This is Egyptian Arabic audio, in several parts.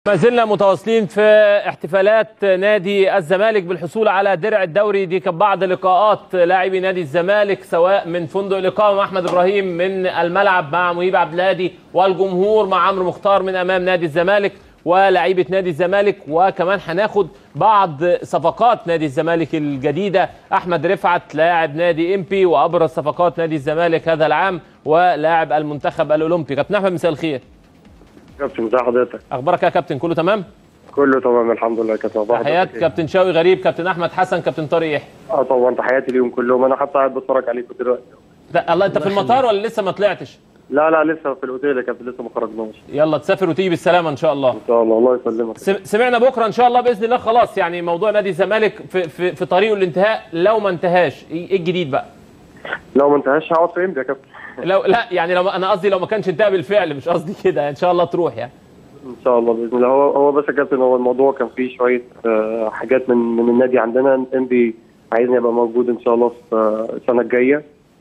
ما زلنا متواصلين في احتفالات نادي الزمالك بالحصول على درع الدوري دي كانت بعض لقاءات لاعبي نادي الزمالك سواء من فندق الاقامه احمد ابراهيم من الملعب مع مهيب عبد الهادي والجمهور مع عمرو مختار من امام نادي الزمالك ولاعيبه نادي الزمالك وكمان هناخد بعض صفقات نادي الزمالك الجديده احمد رفعت لاعب نادي امبي وابرز صفقات نادي الزمالك هذا العام ولاعب المنتخب الاولمبي كابتن احمد مساء الخير كابتن ازي حضرتك اخبارك يا كابتن كله تمام كله تمام الحمد لله كابتن أخبار تحيات حضرتك إيه؟ كابتن شاوي غريب كابتن احمد حسن كابتن طارق يحيى اه طبعا تحياتي ليهم كلهم انا حتى قاعد بتفرج عليكم دلوقتي لا الله انت في المطار ولا لسه ما طلعتش لا لا لسه في الاوتيل يا كابتن لسه ما خرجناش يلا تسافر وتيجي بالسلامه ان شاء الله ان شاء الله الله يسلمك سم- سمعنا بكره ان شاء الله باذن الله خلاص يعني موضوع نادي الزمالك في في, في طريقه الانتهاء لو ما انتهاش ايه إيه الجديد بقى لو ما انتهاش هقعد في امتى يا كابتن لو لا يعني لو انا قصدي لو ما كانش انتهى بالفعل مش قصدي كده ان شاء الله تروح يعني ان شاء الله باذن الله هو هو بس يا كابتن هو الموضوع كان فيه شويه آه، حاجات من من النادي عندنا انبي عايزني ابقى موجود ان شاء الله في آه، السنه الجايه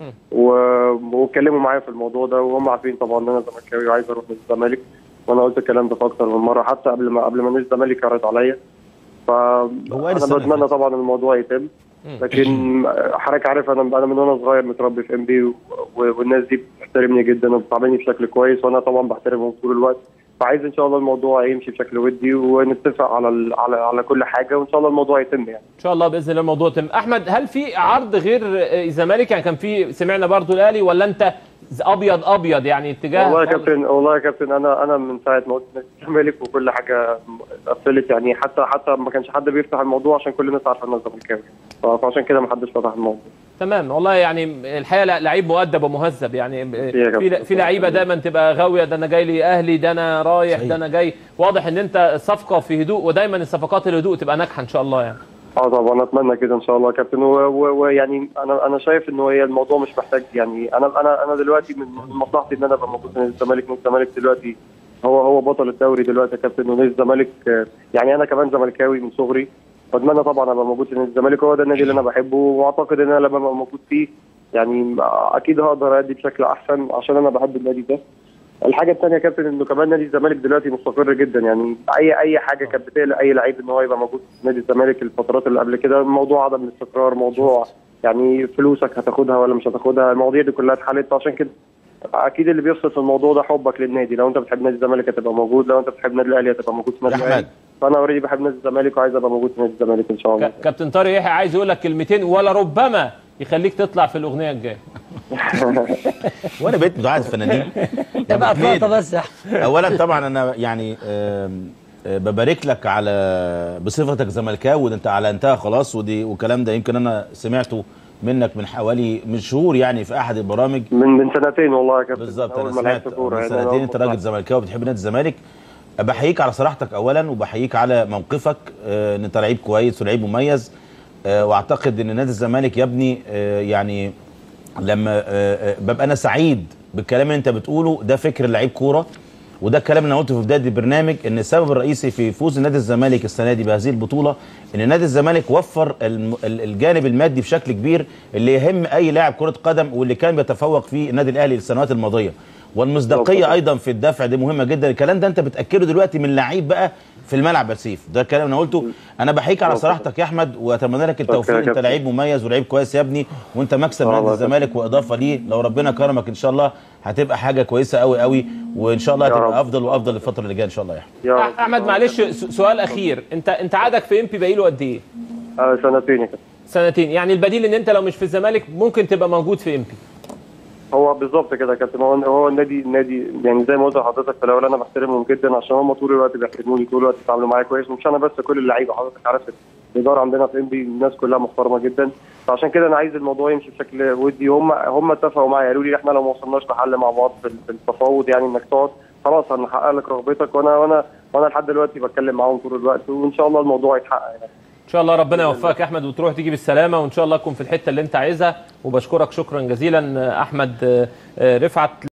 و- واتكلموا معايا في الموضوع ده وهم عارفين طبعا ان انا زملكاوي وعايز اروح للزمالك وانا قلت الكلام ده في اكتر من مره حتى قبل ما قبل ما نادي الزمالك عرض عليا ف هو قال انا السنة اللي بتمنى طبعا الموضوع يتم لكن حضرتك عارف انا انا من وانا صغير متربي في ام بي والناس دي بتحترمني جدا وبتعاملني بشكل كويس وانا طبعا بحترمهم طول الوقت فعايز ان شاء الله الموضوع يمشي بشكل ودي ونتفق على ال- على على كل حاجه وان شاء الله الموضوع يتم يعني ان شاء الله باذن الله الموضوع يتم احمد هل في عرض غير آه، الزمالك يعني كان في سمعنا برضو الاهلي ولا انت ابيض ابيض يعني اتجاه والله يا خالص؟ كابتن والله يا كابتن انا انا من ساعه ما قلت نادي الزمالك وكل حاجه قفلت يعني حتى حتى ما كانش حد بيفتح الموضوع عشان كل الناس عارفه ان انا زملكاوي ف- فعشان كده ما حدش فتح الموضوع تمام والله يعني الحقيقه لا- لعيب مؤدب ومهذب يعني يا في كابتن. في لعيبه دايما تبقى غاويه ده انا جاي لي اهلي ده انا رايح صحيح. ده انا جاي واضح ان انت صفقه في هدوء ودايما الصفقات الهدوء تبقى ناجحه ان شاء الله يعني اه طبعا اتمنى كده ان شاء الله يا كابتن و- و- ويعني انا انا شايف ان هي الموضوع مش محتاج يعني انا انا انا دلوقتي من من مصلحتي ان انا ابقى موجود في نادي الزمالك نادي الزمالك دلوقتي هو هو بطل الدوري دلوقتي يا كابتن ونادي الزمالك آه، يعني انا كمان زملكاوي من صغري فاتمنى طبعا ابقى موجود في نادي الزمالك هو ده النادي اللي انا بحبه واعتقد ان انا لما ابقى موجود فيه يعني اكيد هقدر ادي بشكل احسن عشان انا بحب النادي ده الحاجه الثانيه يا كابتن انه كمان نادي الزمالك دلوقتي مستقر جدا يعني اي اي حاجه كانت بتقلق اي لعيب ان هو يبقى موجود في نادي الزمالك الفترات اللي قبل كده موضوع عدم الاستقرار موضوع يعني فلوسك هتاخدها ولا مش هتاخدها المواضيع دي كلها اتحلت عشان كده اكيد اللي بيفصل في الموضوع ده حبك للنادي لو انت بتحب نادي الزمالك هتبقى موجود لو انت بتحب نادي الاهلي هتبقى موجود في نادي يا الاهلي أحمد. فانا اوريدي بحب نادي الزمالك وعايز ابقى موجود في نادي الزمالك ان شاء الله ك- كابتن طارق يحيى عايز يقول لك كلمتين ولا ربما يخليك تطلع في الاغنيه الجايه وانا بقيت متعهد فنانين انت بقى فلوطه بس يا أحمد. اولا طبعا انا يعني آم، آه، ببارك لك على بصفتك زملكاوي ده انت اعلنتها خلاص ودي والكلام ده يمكن انا سمعته منك من حوالي من شهور يعني في احد البرامج من من سنتين والله يا كابتن بالظبط أول انا ما سمعت لعبت كورة من يعني أنا سنتين أول انت ما راجل زملكاوي بتحب نادي الزمالك بحييك على صراحتك اولا وبحييك على موقفك آه، ان انت لعيب كويس ولعيب مميز آه، واعتقد ان نادي الزمالك يا ابني آه، يعني لما آه، آه، ببقى انا سعيد بالكلام اللي انت بتقوله ده فكر لعيب كوره وده الكلام اللي انا قلته في بدايه البرنامج ان السبب الرئيسي في فوز نادي الزمالك السنه دي بهذه البطوله ان نادي الزمالك وفر الم- ال- الجانب المادي بشكل كبير اللي يهم اي لاعب كره قدم واللي كان بيتفوق فيه النادي الاهلي السنوات الماضيه والمصداقيه ايضا في الدفع دي مهمه جدا الكلام ده انت بتاكده دلوقتي من لعيب بقى في الملعب يا سيف ده الكلام اللي انا قلته انا بحييك على صراحتك يا احمد واتمنى لك التوفيق يا انت كابتن. لعيب مميز ولعيب كويس يا ابني وانت مكسب نادي الله الزمالك واضافه ليه لو ربنا كرمك ان شاء الله هتبقى حاجه كويسه قوي قوي وان شاء الله يا هتبقى رب. افضل وافضل الفتره اللي جايه ان شاء الله يا احمد يا رب. احمد معلش س- سؤال اخير انت انت عادك في امبي باقي له قد ايه آه، سنتين يا كابتن سنتين يعني البديل ان انت لو مش في الزمالك ممكن تبقى موجود في امبي هو بالظبط كده يا كابتن هو هو النادي النادي يعني زي ما قلت لحضرتك في الاول انا بحترمهم جدا عشان هم طول الوقت بيحترموني طول الوقت بيتعاملوا معايا كويس ومش انا بس كل اللعيبه حضرتك عارف الاداره عندنا في انبي الناس كلها محترمه جدا فعشان كده انا عايز الموضوع يمشي بشكل ودي هم هم اتفقوا معايا قالوا لي احنا لو ما وصلناش لحل مع بعض في في التفاوض يعني انك تقعد خلاص هنحقق لك رغبتك وانا وانا وانا لحد دلوقتي بتكلم معاهم طول الوقت وان شاء الله الموضوع يتحقق يعني ان شاء الله ربنا يوفقك يا احمد وتروح تيجي بالسلامه وان شاء الله تكون في الحته اللي انت عايزها وبشكرك شكرا جزيلا احمد آه، آه، رفعت